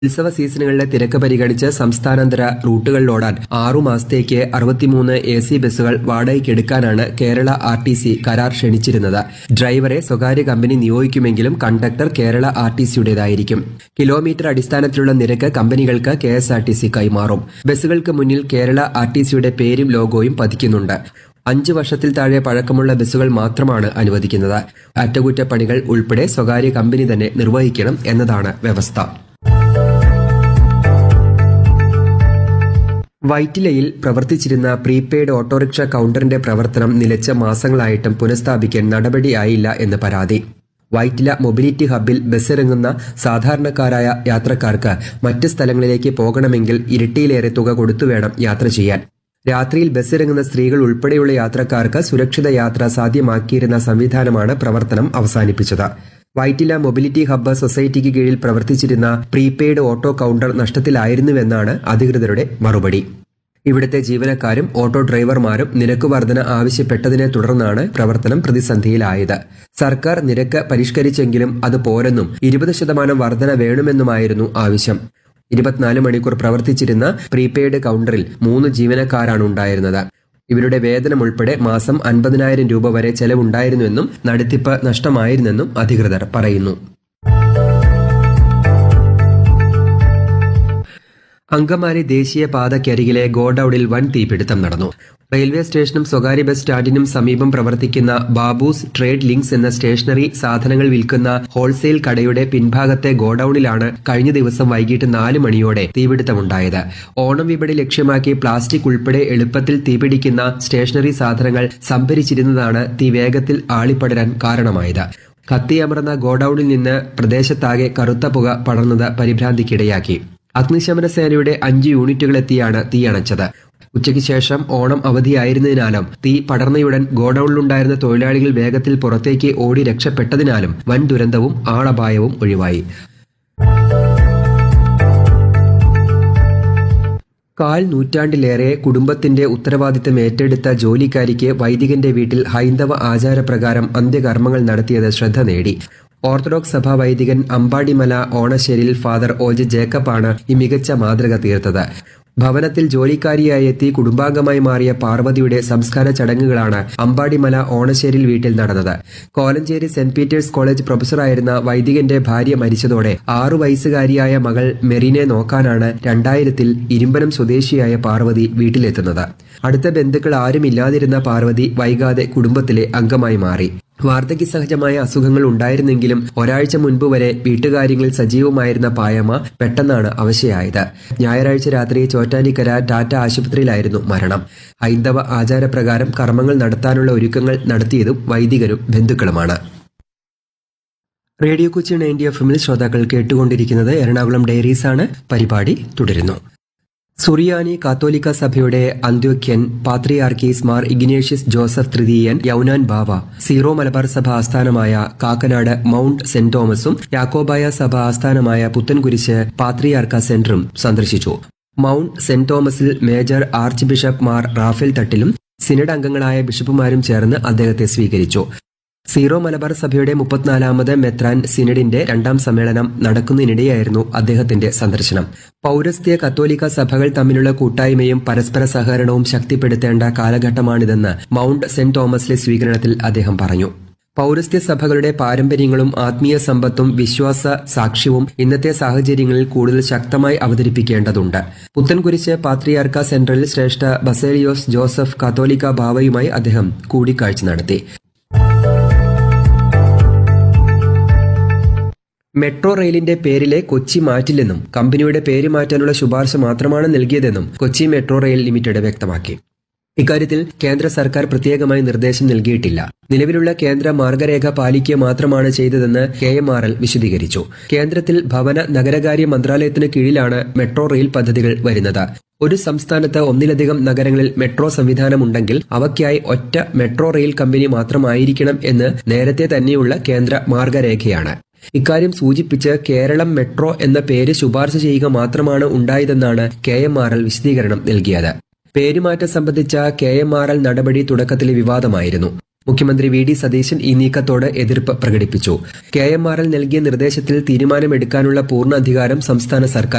ഉത്സവ സീസണുകളിലെ തിരക്ക് പരിഗണിച്ച് സംസ്ഥാനാന്തര റൂട്ടുകളിലോടാൻ ആറുമാസത്തേക്ക് അറുപത്തിമൂന്ന് എ സി ബസ്സുകൾ വാടകയ്ക്കെടുക്കാനാണ് കേരള ആർ ടി സി കരാർ ക്ഷണിച്ചിരുന്നത് ഡ്രൈവറെ സ്വകാര്യ കമ്പനി നിയോഗിക്കുമെങ്കിലും കണ്ടക്ടർ കേരള ആർ ടി സിയുടേതായിരിക്കും കിലോമീറ്റർ അടിസ്ഥാനത്തിലുള്ള നിരക്ക് കമ്പനികൾക്ക് K S R T C കൈമാറും ബസ്സുകൾക്ക് മുന്നിൽ കേരള ആർ ടി സിയുടെ പേരും ലോഗോയും പതിക്കുന്നുണ്ട് അഞ്ച് വർഷത്തിൽ താഴെ പഴക്കമുള്ള ബസ്സുകൾ മാത്രമാണ് അനുവദിക്കുന്നത് അറ്റകുറ്റപ്പണികൾ ഉൾപ്പെടെ സ്വകാര്യ കമ്പനി തന്നെ നിർവഹിക്കണം എന്നതാണ് വ്യവസ്ഥ വൈറ്റിലയിൽ പ്രവർത്തിച്ചിരുന്ന പ്രീപെയ്ഡ് ഓട്ടോറിക്ഷ കൌണ്ടറിന്റെ പ്രവർത്തനം നിലച്ച മാസങ്ങളായിട്ടും പുനഃസ്ഥാപിക്കാൻ നടപടിയായില്ല എന്ന് പരാതി വൈറ്റില മൊബിലിറ്റി ഹബ്ബിൽ ബസ്സിറങ്ങുന്ന സാധാരണക്കാരായ യാത്രക്കാർക്ക് മറ്റ് സ്ഥലങ്ങളിലേക്ക് പോകണമെങ്കിൽ ഇരട്ടിയിലേറെ തുക കൊടുത്തു വേണം യാത്ര ചെയ്യാൻ രാത്രിയിൽ ബസ്സിറങ്ങുന്ന സ്ത്രീകൾ ഉൾപ്പെടെയുള്ള യാത്രക്കാർക്ക് സുരക്ഷിത യാത്ര സാധ്യമാക്കിയിരുന്ന സംവിധാനമാണ് പ്രവർത്തനം അവസാനിപ്പിച്ചത് വൈറ്റില മൊബിലിറ്റി ഹബ്ബ് സൊസൈറ്റിക്ക് കീഴിൽ പ്രവർത്തിച്ചിരുന്ന പ്രീപെയ്ഡ് ഓട്ടോ കൌണ്ടർ നഷ്ടത്തിലായിരുന്നുവെന്നാണ് അധികൃതരുടെ മറുപടി ഇവിടുത്തെ ജീവനക്കാരും ഓട്ടോ ഡ്രൈവർമാരും നിരക്ക് വർധന ആവശ്യപ്പെട്ടതിനെ തുടർന്നാണ് പ്രവർത്തനം പ്രതിസന്ധിയിലായത് സർക്കാർ നിരക്ക് പരിഷ്കരിച്ചെങ്കിലും അത് പോരെന്നും ഇരുപത് ശതമാനം വർധന വേണമെന്നുമായിരുന്നു ആവശ്യം ഇരുപത്തിനാല് മണിക്കൂർ പ്രവർത്തിച്ചിരുന്ന പ്രീപെയ്ഡ് കൌണ്ടറിൽ മൂന്ന് ജീവനക്കാരാണ് ഉണ്ടായിരുന്നത് ഇവരുടെ വേതനം ഉൾപ്പെടെ മാസം അൻപതിനായിരം രൂപ വരെ ചെലവുണ്ടായിരുന്നുവെന്നും നടത്തിപ്പ് നഷ്ടമായിരുന്നെന്നും അധികൃതർ പറയുന്നു അങ്കമാലി ദേശീയപാതയ്ക്കരികിലെ ഗോഡൌണിൽ വൻ തീപിടുത്തം നടന്നു റെയിൽവേ സ്റ്റേഷനും സ്വകാര്യ ബസ് സ്റ്റാൻഡിനും സമീപം പ്രവർത്തിക്കുന്ന ബാബൂസ് ട്രേഡ് ലിങ്ക്സ് എന്ന സ്റ്റേഷനറി സാധനങ്ങൾ വിൽക്കുന്ന ഹോൾസെയിൽ കടയുടെ പിൻഭാഗത്തെ ഗോഡൌണിലാണ് കഴിഞ്ഞ ദിവസം വൈകിട്ട് നാല് മണിയോടെ തീപിടുത്തമുണ്ടായത് ഓണം വിപണി ലക്ഷ്യമാക്കി പ്ലാസ്റ്റിക് ഉൾപ്പെടെ എളുപ്പത്തിൽ തീപിടിക്കുന്ന സ്റ്റേഷനറി സാധനങ്ങൾ സംഭരിച്ചിരുന്നതാണ് തീ വേഗത്തിൽ ആളിപ്പടരാൻ കാരണമായത് കത്തിയമർന്ന ഗോഡൌണിൽ നിന്ന് പ്രദേശത്താകെ കറുത്ത പുക പടർന്നത് പരിഭ്രാന്തിക്കിടയാക്കി അഗ്നിശമന സേനയുടെ അഞ്ച് യൂണിറ്റുകളെത്തിയാണ് തീ അണച്ചത് ഉച്ചയ്ക്ക് ശേഷം ഓണം അവധിയായിരുന്നതിനാലും തീ പടർന്നയുടൻ ഗോഡൌണിലുണ്ടായിരുന്ന തൊഴിലാളികൾ വേഗത്തിൽ പുറത്തേക്ക് ഓടി രക്ഷപ്പെട്ടതിനാലും വൻ ദുരന്തവും ആളപായവും ഒഴിവായി കാൽ നൂറ്റാണ്ടിലേറെ കുടുംബത്തിന്റെ ഉത്തരവാദിത്തം ഏറ്റെടുത്ത ജോലിക്കാരിക്ക് വൈദികന്റെ വീട്ടിൽ ഹൈന്ദവ ആചാരപ്രകാരം അന്ത്യകർമ്മങ്ങൾ നടത്തിയത് ശ്രദ്ധ നേടി ഓർത്തഡോക്സ് സഭാ വൈദികൻ Ambadimala Onasseril father O J ജേക്കബാണ് ഈ മികച്ച മാതൃക തീർത്തത് ഭവനത്തിൽ ജോലിക്കാരിയായി എത്തി കുടുംബാംഗമായി മാറിയ പാർവതിയുടെ സംസ്കാര ചടങ്ങുകളാണ് അമ്പാടിമല ഓണശ്ശേരിൽ വീട്ടിൽ നടന്നത് കോലഞ്ചേരി സെന്റ് പീറ്റേഴ്സ് കോളേജ് പ്രൊഫസറായിരുന്ന വൈദികന്റെ ഭാര്യ മരിച്ചതോടെ ആറു വയസ്സുകാരിയായ മകൾ മെറിനെ നോക്കാനാണ് രണ്ടായിരത്തിൽ ഇരുമ്പനം സ്വദേശിയായ പാർവതി വീട്ടിലെത്തുന്നത് അടുത്ത ബന്ധുക്കൾ ആരുമില്ലാതിരുന്ന പാർവതി വൈകാതെ കുടുംബത്തിലെ അംഗമായി മാറി വാർദ്ധക്യ സഹജമായ അസുഖങ്ങൾ ഉണ്ടായിരുന്നെങ്കിലും ഒരാഴ്ച മുൻപ് വരെ വീട്ടുകാര്യങ്ങളിൽ സജീവമായിരുന്ന പായമ്മ പെട്ടെന്നാണ് അവശയായത് ഞായറാഴ്ച രാത്രി ചോറ്റാനിക്കര ടാറ്റ ആശുപത്രിയിലായിരുന്നു മരണം ഹൈന്ദവ ആചാരപ്രകാരം കർമ്മങ്ങൾ നടത്താനുള്ള ഒരുക്കങ്ങൾ നടത്തിയതും വൈദികരും ബന്ധുക്കളുമാണ് റേഡിയോ കൊച്ചി നയൻറ്റി എഫ് എമ്മിൽ ശ്രോതാക്കൾ കേട്ടുകൊണ്ടിരിക്കുന്നത് എറണാകുളം ഡയറീസ് ആണ് പരിപാടി തുടരുന്നു സുറിയാനി കാത്തോലിക്ക സഭയുടെ അന്ത്യോക്യൻ പാത്രിയാർക്കീസ് മാർ ഇഗ്നേഷ്യസ് ജോസഫ് തൃതീയൻ യൗനാൻ ബാവ സീറോ മലബാർ സഭ ആസ്ഥാനമായ കാക്കനാട് മൌണ്ട് സെന്റ് തോമസും യാക്കോബായ സഭ ആസ്ഥാനമായ പുത്തൻകുരിശ് പാത്രിയാർക്ക സെന്ററും സന്ദർശിച്ചു മൌണ്ട് സെന്റ് തോമസിൽ major archbishop Mar Raphael തട്ടിലും സിനഡ് അംഗങ്ങളായ ബിഷപ്പുമാരും ചേർന്ന് അദ്ദേഹത്തെ സ്വീകരിച്ചു സീറോ മലബാർ സഭയുടെ മുപ്പത്തിനാലാമത് മെത്രാൻ സിനഡിന്റെ രണ്ടാം സമ്മേളനം നടക്കുന്നതിനിടെയായിരുന്നു അദ്ദേഹത്തിന്റെ സന്ദർശനം പൌരസ്ത്യ കത്തോലിക്ക സഭകൾ തമ്മിലുള്ള കൂട്ടായ്മയും പരസ്പര സഹകരണവും ശക്തിപ്പെടുത്തേണ്ട കാലഘട്ടമാണിതെന്ന് മൌണ്ട് സെന്റ് തോമസിലെ സ്വീകരണത്തിൽ അദ്ദേഹം പറഞ്ഞു പൌരസ്ത്യ സഭകളുടെ പാരമ്പര്യങ്ങളും ആത്മീയ സമ്പത്തും വിശ്വാസ സാക്ഷ്യവും ഇന്നത്തെ സാഹചര്യങ്ങളിൽ കൂടുതൽ ശക്തമായി അവതരിപ്പിക്കേണ്ടതുണ്ട് പുത്തൻകുരിശ് പാത്രിയാർക്ക സെൻട്രൽ ശ്രേഷ്ഠ ബസേലിയോസ് ജോസഫ് കാത്തോലിക്ക ബാവയുമായി അദ്ദേഹം കൂടിക്കാഴ്ച നടത്തി മെട്രോ റെയിലിന്റെ പേരിലെ കൊച്ചി മാറ്റില്ലെന്നും കമ്പനിയുടെ പേര് മാറ്റാനുള്ള ശുപാർശ മാത്രമാണ് നൽകിയതെന്നും കൊച്ചി മെട്രോ റെയിൽ ലിമിറ്റഡ് വ്യക്തമാക്കി ഇക്കാര്യത്തിൽ കേന്ദ്ര സർക്കാർ പ്രത്യേകമായി നിർദ്ദേശം നൽകിയിട്ടില്ല നിലവിലുള്ള കേന്ദ്ര മാർഗരേഖ പാലിക്കുക മാത്രമാണ് ചെയ്തതെന്ന് കെ എം ആർ എൽ വിശദീകരിച്ചു കേന്ദ്രത്തിൽ ഭവന നഗരകാര്യ മന്ത്രാലയത്തിന് കീഴിലാണ് മെട്രോ റെയിൽ പദ്ധതികൾ വരുന്നത് ഒരു സംസ്ഥാനത്ത് ഒന്നിലധികം നഗരങ്ങളിൽ മെട്രോ സംവിധാനമുണ്ടെങ്കിൽ അവയ്ക്കായി ഒറ്റ മെട്രോ റെയിൽ കമ്പനി മാത്രമായിരിക്കണം എന്ന് നേരത്തെ തന്നെയുള്ള കേന്ദ്ര മാർഗരേഖയാണ് ഇക്കാര്യം സൂചിപ്പിച്ച് കേരളം മെട്രോ എന്ന പേര് ശുപാർശ ചെയ്യുക മാത്രമാണ് ഉണ്ടായതെന്നാണ് കെ എം ആർ എൽ വിശദീകരണം നൽകിയത് പേരുമാറ്റം സംബന്ധിച്ച കെ എം ആർ എൽ നടപടി തുടക്കത്തിൽ വിവാദമായിരുന്നു മുഖ്യമന്ത്രി വി ഡി സതീശൻ ഈ നീക്കത്തോട് എതിർപ്പ് പ്രകടിപ്പിച്ചു കെ എം ആർ എൽ നൽകിയ നിർദ്ദേശത്തിൽ തീരുമാനമെടുക്കാനുള്ള പൂർണ്ണ അധികാരം സംസ്ഥാന സർക്കാർ